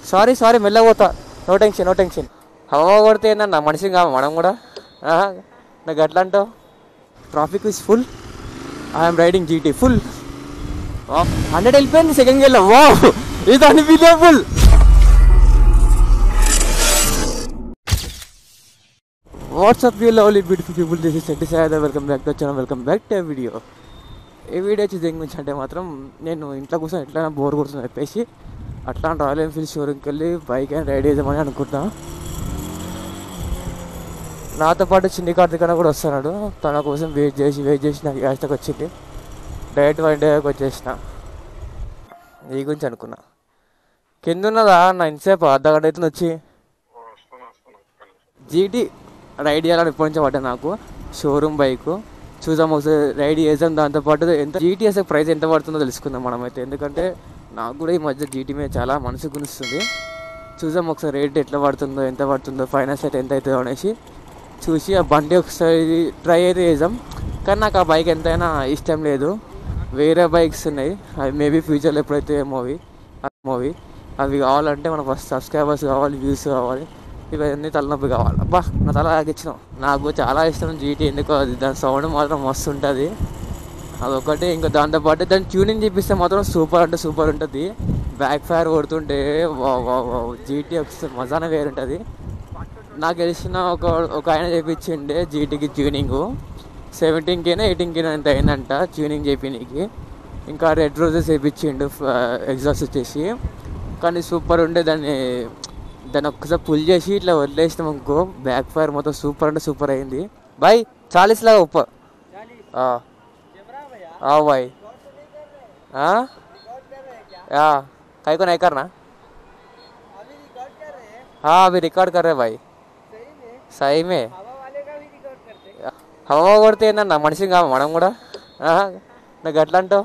Sorry sorry మెల్లగోతా no tension no tension హవా కొడితే ఏందన్న మనిషి కావు మనం కూడా ఆహా, నాకు ఎట్లా అంటావు traffic is full I'm riding GT full hundred వెళ్ళిపోయింది సెకండ్ గేర్లో వా ఇది unbelievable what's up you lovely beautiful people this is సెట్టి సాయద welcome back to channel welcome back to video ఈ వీడియో వచ్చి దేని గురించి అంటే మాత్రం నేను ఇంట్లో కూర్చొని ఎట్లైనా బోర్ కొడుతుంది చెప్పేసి అట్లా రాయల్ ఎన్ఫీల్డ్ షోరూమ్కి వెళ్ళి బైక్ అని రైడ్ చేద్దామని అనుకుంటున్నా నాతో పాటు చిన్ని కార్తిక్ అన్న కూడా వస్తున్నాడు తన కోసం వెయిట్ చేసి వెయిట్ చేసి నాకు యాస్టకి వచ్చింది డైరెక్ట్ వన్ డేకి వచ్చేసిన ఈ గురించి అనుకున్నా కింద ఉన్నదా నా ఇంతసేపు అర్ధగంట అవుతుంది వచ్చి జీటీ రైడ్ చేయాలని ఎప్పటి నుంచో పడ్డా నాకు షోరూమ్ బైక్ చూద్దాం ఒకసారి రైడ్ చేద్దాం దాంతోపాటు ఎంత జీటీఎస్ ప్రైస్ ఎంత పడుతుందో తెలుసుకుందాం మనమైతే ఎందుకంటే నాకు కూడా ఈ మధ్య జీటీ మీద చాలా మనసు గునిస్తుంది చూద్దాం ఒకసారి రేట్ ఎట్లా పడుతుందో ఎంత పడుతుందో ఫైనాన్స్ అయితే ఎంత అవుతుందో అనేసి చూసి ఆ బండి ఒకసారి ట్రై అయితే చేద్దాం కానీ నాకు ఆ బైక్ ఎంతైనా ఇష్టం లేదు వేరే బైక్స్ ఉన్నాయి అవి మేబీ ఫ్యూచర్లో ఎప్పుడైతే మూవీ మూవీ అవి కావాలంటే మనకు ఫస్ట్ సబ్స్క్రైబర్స్ కావాలి వ్యూస్ కావాలి ఇవన్నీ తలనొప్పి కావాలి అబ్బా నా తల ఆగిచ్చినాం నాకు చాలా ఇష్టం జీటీ ఎందుకో అది దాని సౌండ్ మాత్రం మస్తు ఉంటుంది అదొకటి ఇంకా దాంతోపాటు దాన్ని ట్యూనింగ్ చేపిస్తే మాత్రం సూపర్ అంటే సూపర్ ఉంటుంది బ్యాక్ ఫైర్ కొడుతుంటే జీటీ వస్తే మజానే వేరుంటుంది నాకు తెలిసిన ఒక ఒక ఆయన చేయించిండే జీటీకి ట్యూనింగ్ సెవెంటీన్ కేనా ఎయిటీన్ కేనా ఎంత అయిందంట ట్యూనింగ్ చేపినీకి ఇంకా రెడ్ రోజెస్ వేయించిండు ఎగ్జాస్ట్ వచ్చేసి కానీ సూపర్ ఉండే దాన్ని దాన్ని ఒక్కసారి పుల్ చేసి ఇట్లా వదిలేసినాం అనుకో బ్యాక్ ఫైర్ మొత్తం సూపర్ అంటే సూపర్ అయింది బాయ్ చాలీస్ లాగా ఉప్ప బాయ్ कई को नहीं करना हाँ अभी रिकॉर्ड कर रहे भाई सही में హవా కొడితే ఏందన్న మనిషి కావు మనం కూడా ఆహా, నాకు ఎట్లా అంటావు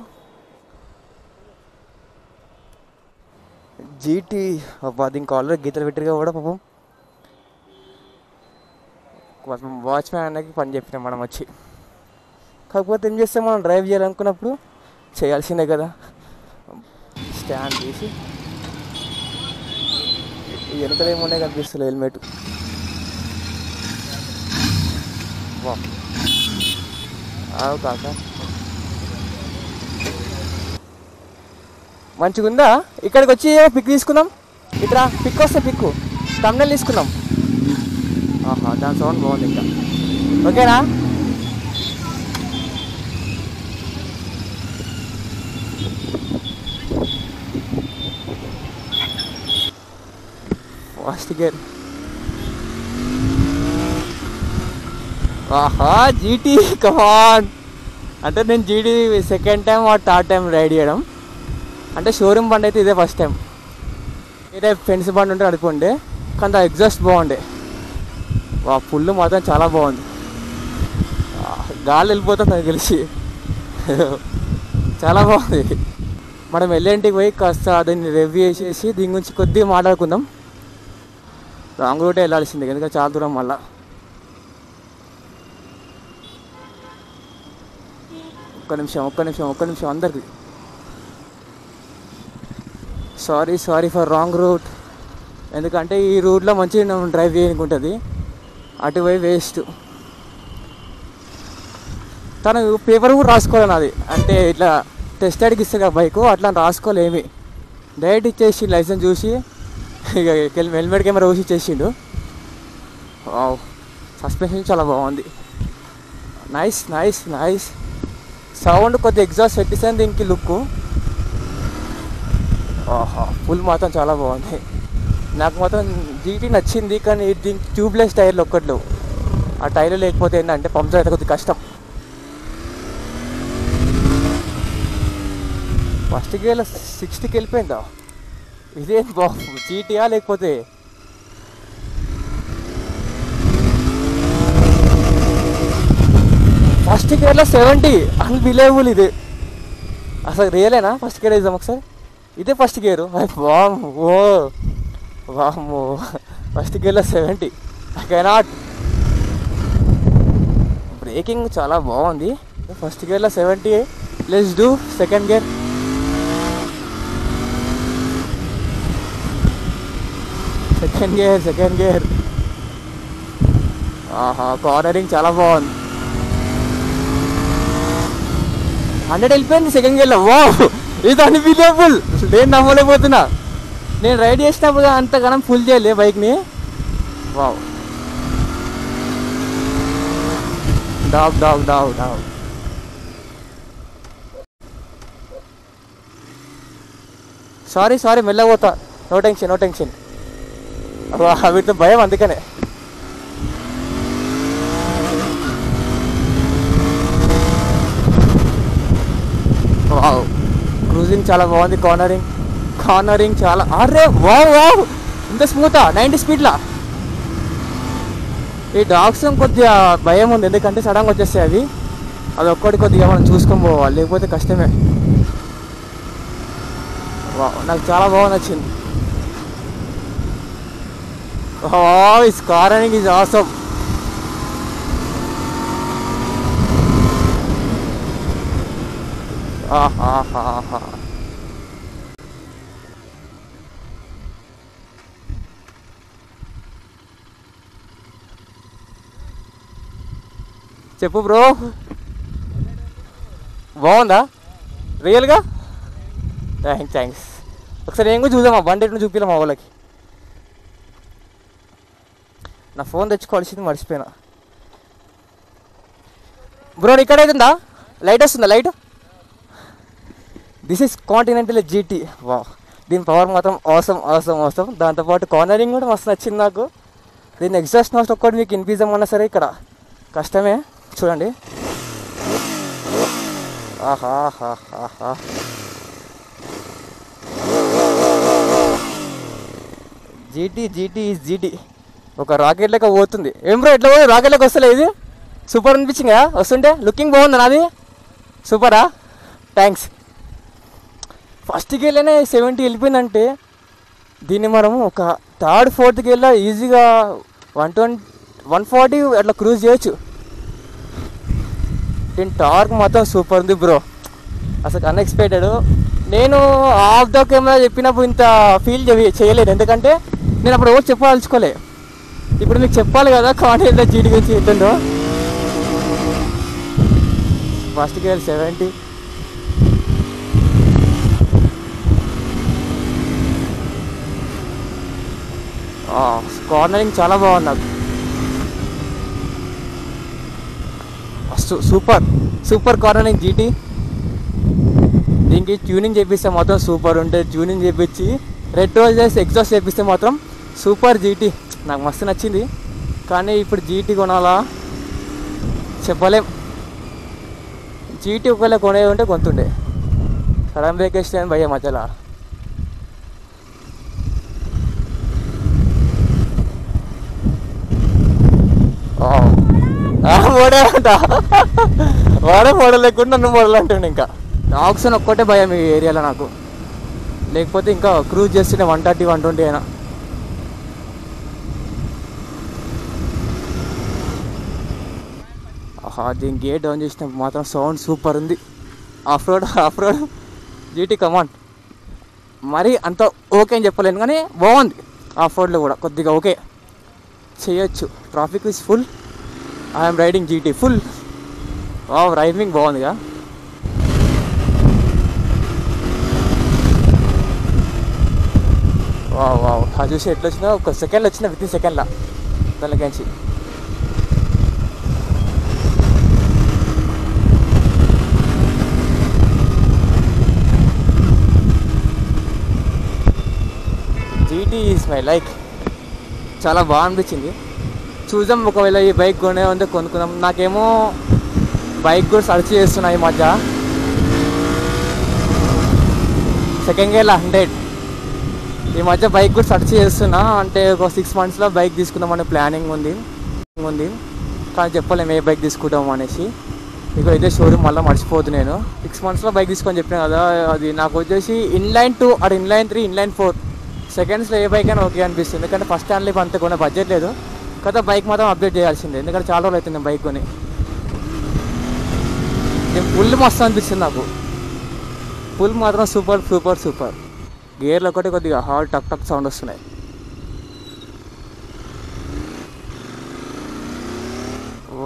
జీటీ అబ్బా దీనికి ఆల్రెడీ గీతలు పెట్టిగా కూడా పాపం వాచ్మ్యాన్ అన్నకి పని చెప్పినాం మనం వచ్చి కాకపోతే ఏం చేస్తాం మనం డ్రైవ్ చేయాలనుకున్నప్పుడు చేయాల్సిందే కదా స్టాండ్ తీసి ఈ వెనకలు ఏమున్నాయి కనిపిస్తుంది హెల్మెట్ వా ఆవు కాక మంచిగా ఉందా ఇక్కడికి వచ్చి పిక్ తీసుకుందాం ఇక్కడ పిక్ వస్తే పిక్ తమిళ తీసుకుందాం ఆహా దాని సౌండ్ బాగుంది ఇంకా ఓకేనా ఫాస్ట్ గేర్ ఆహా జీటీ కమాన్ అంటే నేను జీటీ సెకండ్ టైం ఆ థర్డ్ టైం రైడ్ చేయడం అంటే షోరూమ్ బండి అయితే ఇదే ఫస్ట్ టైం ఇదే ఫ్రెండ్స్ బండి ఉంటే నడుపుండే కానీ దా ఎగ్జాస్ట్ బాగుండే వా ఫుల్ మాత్రం చాలా బాగుంది ఆ, గాలి వెళ్ళిపోతుంది నాకు తెలిసి చాలా బాగుంది మనం వెళ్ళేంటికి పోయి కాస్త దీన్ని రివ్యూ చేసేసి దీని గురించి కొద్దిగా మాట్లాడుకుందాం రాంగ్ రూటే వెళ్ళాల్సిందే ఎందుకంటే చాలా దూరం మళ్ళా ఒక్క నిమిషం ఒక్క నిమిషం ఒక్క నిమిషం అందరికి sorry sorry for wrong route ఎందుకంటే ఈ రూట్లో మంచిగా డ్రైవ్ చేయడానికి ఉంటుంది అటువైపు వేస్ట్ తను పేపర్ కూడా రాసుకోవాలి నాది అంటే ఇట్లా టెస్ట్ అడిగి ఇస్తే బైక్ అట్లా రాసుకోలేమి డైరెక్ట్ ఇచ్చేసి లైసెన్స్ చూసి ఇక హెల్మెట్ కెమెరా చూసి ఇచ్చేసిండు వావ్ సస్పెన్షన్ చాలా బాగుంది నైస్ నైస్ నైస్ సౌండ్ కొద్దిగా ఎగ్జాస్ట్ పెట్టిస్తాను దీనికి లుక్ ఆహా ఫుల్ మాత్రం చాలా బాగుంది నాకు మాత్రం జీటీ నచ్చింది కానీ దీనికి ట్యూబ్లెస్ టైర్లు ఒక్కట్లు ఆ టైర్లు లేకపోతే ఏంటంటే పంచర్ అయితే కొద్దిగా కష్టం ఫస్ట్ గేర్లో సిక్స్టీకి వెళ్ళిపోయిందా ఇదేం బాబు జీటీయా లేకపోతే ఫస్ట్ గేర్లో సెవెంటీ అన్బిలేబుల్ ఇది అసలు రియలేనా ఫస్ట్ గేర్ వేద్దాం ఒకసారి ఇదే ఫస్ట్ గేరు వాము ఓ వాము ఫస్ట్ గేర్లో సెవెంటీ ఐ కెనాట్ బ్రేకింగ్ చాలా బాగుంది ఫస్ట్ గేర్లో సెవెంటీ లెస్ డూ second gear second gear second gear ఆహా కార్నరింగ్ చాలా బాగుంది హండ్రెడ్ వెళ్ళిపోయింది సెకండ్ గేర్లో వా ఇది అన్బిలియబుల్ నేను నమ్మలేకపోతున్నా నేను రైడ్ చేసినప్పుడు అంతగానం ఫుల్ చేయలే బైక్ని wow dog dog dog dog sorry sorry మెల్లపోతా నో టెన్షన్ నో టెన్షన్ వీటితో భయం అందుకనే వావ్ క్రూజింగ్ చాలా బాగుంది కార్నరింగ్ కార్నరింగ్ చాలా అరే వావ్ వావ్ ఇంత స్మూతా నైంటీ స్పీడ్లా ఈ డాగ్స్ కొద్దిగా భయం ఉంది ఎందుకంటే సడన్గా వచ్చేస్తాయి అవి అది ఒక్కటి కొద్దిగా మనం చూసుకొని పోవాలి లేకపోతే కష్టమే వావ్ నాకు చాలా బాగా నచ్చింది ఇస్ కార్నరింగ్ ఈజ్ ఆసమ్ ఆహాహాహా చెప్పు బ్రో బాగుందా రియల్గా థ్యాంక్స్ థ్యాంక్స్ ఒకసారి ఏం కూడా చూద్దాం ఆ బండి ఎట్లా చూపిలా మా వాళ్ళకి నా ఫోన్ తెచ్చుకోవాల్సింది మర్చిపోయినా బ్రో ఇక్కడ అవుతుందా లైట్ వస్తుందా light this is Continental GT వా దీని పవర్ మాత్రం అవసరం అవసరం అవసరం దాంతోపాటు కార్నరింగ్ కూడా మస్తు నచ్చింది నాకు దీని ఎగ్జాస్ట్ నాస్ట్ ఒక్కటి మీకు వినిపిద్దామన్నా సరే ఇక్కడ కష్టమే చూడండి ఆహా ఆహా ఆహా జీటీ జీటీ ఈజ్ జీటీ ఒక రాకెట్ లెక్క పోతుంది ఏం బ్రో ఎట్లా పోతుంది రాకెట్ లెక్క వస్తలే ఇది సూపర్ అనిపించిందా వస్తుంటే లుకింగ్ బాగుంది నాది సూపరా థ్యాంక్స్ ఫస్ట్ గేర్లోనే సెవెంటీ వెళ్ళిపోయిందంటే దీన్ని మనం ఒక థర్డ్ ఫోర్త్ గేర్లో ఈజీగా వన్ ట్వంటీ వన్ ఫార్టీ అట్లా క్రూజ్ చేయొచ్చు దీని టార్క్ మాత్రం సూపర్ ఉంది బ్రో అసలు అన్ఎక్స్పెక్టెడ్ నేను ఆఫ్ ద కెమెరా చెప్పినప్పుడు ఇంత ఫీల్ చేయలేదు ఎందుకంటే నేను అప్పుడు ఎవరు చెప్పదలుచుకోలే ఇప్పుడు మీకు చెప్పాలి కదా కాంటెంట్ జీడి గురించి ఏంటో ఫస్ట్ గేర్ సెవెంటీ కార్నరింగ్ చాలా బాగుంది నాకు సు- సూపర్ సూపర్ కార్నరింగ్ జీటీ దీనికి ట్యూనింగ్ చేపిస్తే మాత్రం సూపర్ ఉంటుంది ట్యూనింగ్ చేపించి రెడ్ రోజెస్ ఎగ్జాస్ట్ చేపిస్తే మాత్రం సూపర్ జీటీ నాకు మస్తు నచ్చింది కానీ ఇప్పుడు జీటీ కొనాలా చెప్పలేం జీటీ ఒకవేళ కొనే ఉంటే కొంతుండే సడన్ బ్రేక్ వేస్తే భయ్య మధ్యలో మోడల్ అంట వాడే మోడల్ లేకుండా నన్ను మోడల్ అంటుండే ఇంకా ఆక్సిజన్ ఒక్కటే భయం ఈ ఏరియాలో నాకు లేకపోతే ఇంకా క్రూజ్ చేస్తుండే వన్ థర్టీ వన్ ట్వంటీ అయినా ఆహా దీని గేట్ డౌన్ చేసినప్పుడు మాత్రం సౌండ్ సూపర్ ఉంది off road off road GT command మరి అంత ఓకే అని చెప్పలేను కానీ బాగుంది ఆఫ్ రోడ్లో కూడా కొద్దిగా ఓకే చేయొచ్చు traffic is full I'm riding GT full wow riding బాగుందిగా వావ్ వావ్ అది చూసి ఎట్లా వచ్చిందో ఒక సెకండ్లో వచ్చిన విత్ ఇన్ సెకండ్లో దానికించి జీటీ ఈజ్ మై లైక్ చాలా బాగా అనిపించింది చూద్దాం ఒకవేళ ఈ బైక్ కొనే ఉంటే కొనుక్కుందాం నాకేమో బైక్ కూడా సర్చ్ చేస్తున్నా ఈ మధ్య సెకండ్ గేర్లో హండ్రెడ్ ఈ మధ్య బైక్ కూడా సర్చ్ చేస్తున్నా అంటే ఒక సిక్స్ మంత్స్లో బైక్ తీసుకుందామనే ప్లానింగ్ ఉంది ఉంది కానీ చెప్పలేము ఏ బైక్ తీసుకుంటాం అనేసి ఇక ఇదే షోరూమ్ మళ్ళీ మర్చిపోదు నేను సిక్స్ మంత్స్లో బైక్ తీసుకొని చెప్పిన కదా అది నాకు వచ్చేసి ఇన్లైన్ టూ అటు ఇన్లైన్ త్రీ ఇన్లైన్ ఫోర్ సెకండ్స్లో ఏ బైక్ అయినా ఓకే అనిపిస్తుంది ఎందుకంటే ఫస్ట్ హ్యాండ్లో అంత కొనే బడ్జెట్ లేదు కదా బైక్ మాత్రం అప్డేట్ చేయాల్సిందే ఎందుకంటే చాలా రోజులు అవుతుంది బైక్ కొని నేను ఫుల్ మస్తు అనిపిస్తుంది నాకు ఫుల్ మాత్రం సూపర్ సూపర్ సూపర్ గేర్లు ఒకటి కొద్దిగా హాల్ టక్ టక్ సౌండ్ వస్తున్నాయి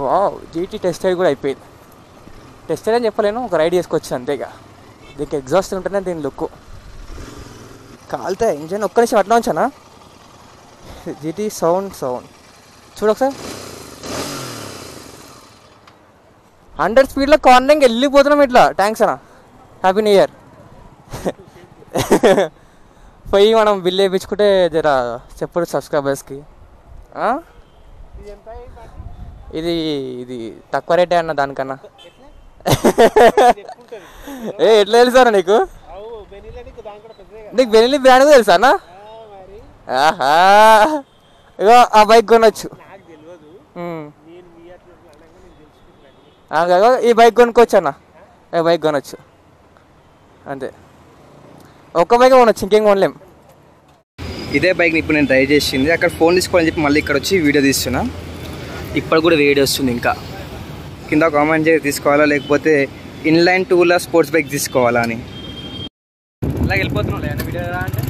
వావ్ జీటీ టెస్ట్ రైడ్ కూడా అయిపోయింది టెస్ట్ రైడ్ అని చెప్పలేను ఒక రైడ్ చేసుకొచ్చు అంతేగా దీనికి ఎగ్జాస్ట్ ఉంటేనే దీని లుక్ కాలితే ఇంజన్ ఒక్క నిమిషం అట్లా ఉంచానా జీటీ సౌండ్ సౌండ్ చూడు ఒకసారి హండ్రెడ్ స్పీడ్లో కార్నరింగ్ వెళ్ళిపోతున్నాం ఇట్లా థ్యాంక్స్ అన్న హ్యాపీ న్యూ ఇయర్ పోయి మనం బిల్ వేయించుకుంటే జర చెప్పడు సబ్స్క్రైబర్స్కి ఇది ఇది తక్కువ రేటే అన్న దానికన్నా ఏ ఎట్లా తెలుసా నీకు నీకు బెనిలీ బ్రాండ్ కూడా తెలుసా అన్న ఆహా ఇగో ఆ బైక్ కొనొచ్చు ఉమ్. ఆ, ఇగో ఈ బైక్ కొనుక్కోవచ్చు అన్న ఈ బైక్ కొనొచ్చు అంతే ఒక్క బైక్ కొనొచ్చు ఇంకేం కొనలేం ఇదే బైక్ని ఇప్పుడు నేను డ్రైవ్ చేసింది అక్కడ ఫోన్ తీసుకోవాలని చెప్పి మళ్ళీ ఇక్కడ వచ్చి వీడియో తీస్తున్నా ఇప్పుడు కూడా వేడి వస్తుంది ఇంకా కింద కామెంట్ చేసి తీసుకోవాలా లేకపోతే ఇన్లైన్ టూలా స్పోర్ట్స్ బైక్ తీసుకోవాలా అని ఇలా వెళ్ళిపోతున్నాం లేదా వీడియో అంటే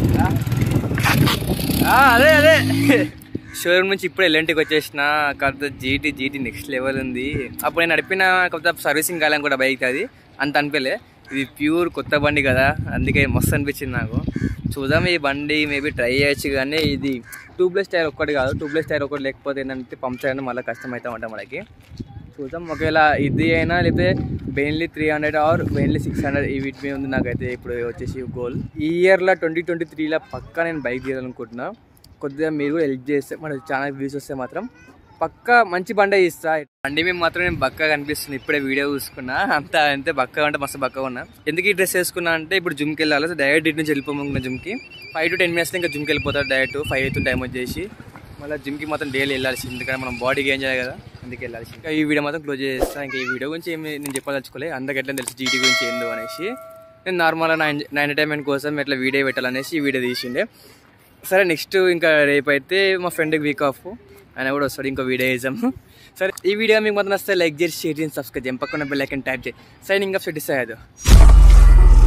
అదే అదే షోరూమ్ నుంచి ఇప్పుడు ఎల్ఎన్టీకి వచ్చేసిన కాకపోతే జీటీ జీటీ నెక్స్ట్ లెవెల్ ఉంది అప్పుడు నేను నడిపిన కాకపోతే సర్వీసింగ్ కాలం కూడా బైక్ అది అంత అనిపించలే ఇది ప్యూర్ కొత్త బండి కదా అందుకే మస్తు అనిపించింది నాకు చూద్దాం ఈ బండి మేబీ ట్రై చేయొచ్చు కానీ ఇది ట్యూబ్లెస్ టైర్ ఒక్కటి కాదు ట్యూబ్లెస్ టైర్ ఒకటి లేకపోతే ఏంటంటే పంప్ చేయడం మళ్ళీ కష్టం అవుతా ఉంటాం మనకి చూద్దాం ఒకవేళ ఇది అయినా లేకపోతే Benelli three hundred or Benelli six hundred ఈ వీటి మీద ఉంది నాకైతే ఇప్పుడు వచ్చేసి గోల్ ఈ ఇయర్లో ట్వంటీ ట్వంటీ త్రీలో పక్కా నేను బైక్ తీయాలనుకుంటున్నా కొద్దిగా మీరు కూడా హెల్ప్ చేస్తే మన ఛానల్ వ్యూస్ వస్తే మాత్రం పక్కా మంచి బండే ఇస్తా బండి మీద మాత్రం నేను బక్కగా కనిపిస్తుంది ఇప్పుడే వీడియో చూసుకున్నా అంత అంతే బక్కగా అంటే మస్తు బక్కగా ఉన్నా ఎందుకు ఈ డ్రెస్ వేసుకున్నా అంటే ఇప్పుడు జిమ్కి వెళ్ళాలి సో డైరెక్ట్ ఇటు నుంచి వెళ్ళిపోమనుకున్న జిమ్కి ఫైవ్ టు టెన్ మినిట్స్ ఇంకా జిమ్కి వెళ్ళిపోతారు డైరెక్ట్ ఫైవ్ అవుతుంది టైం వచ్చేసి మళ్ళీ జిమ్కి మాత్రం డైలీ వెళ్ళాల్సి ఎందుకంటే మనం బాడీకి ఏం చేయాలి కదా అందుకే వెళ్ళాల్సి ఇంకా ఈ వీడియో మాత్రం క్లోజ్ చేస్తా ఇంకా ఈ వీడియో గురించి ఏమి నేను చెప్పదలుచుకోలేదు అందరికి ఎట్లా తెలుసు జీటీ గురించి ఏందో అనేసి నేను నార్మల్గా నా నా ఎంటర్టైన్మెంట్ కోసం ఎట్లా వీడియో పెట్టాలనేసి ఈ వీడియో తీసిండే సరే నెక్స్ట్ ఇంకా రేపు అయితే మా ఫ్రెండ్కి వీక్ ఆఫ్ ఆయన కూడా వస్తాడు ఇంకో వీడియో వేసాం సరే ఈ వీడియో మీకు మాత్రం వస్తే లైక్ చేసి షేర్ చేసి సబ్స్క్రైబ్ చేయండి పక్కన బెల్ ఐకన్ ట్యాప్ చేయి సైనింగ్ ఆఫ్ సెట్ ఇస్తాయి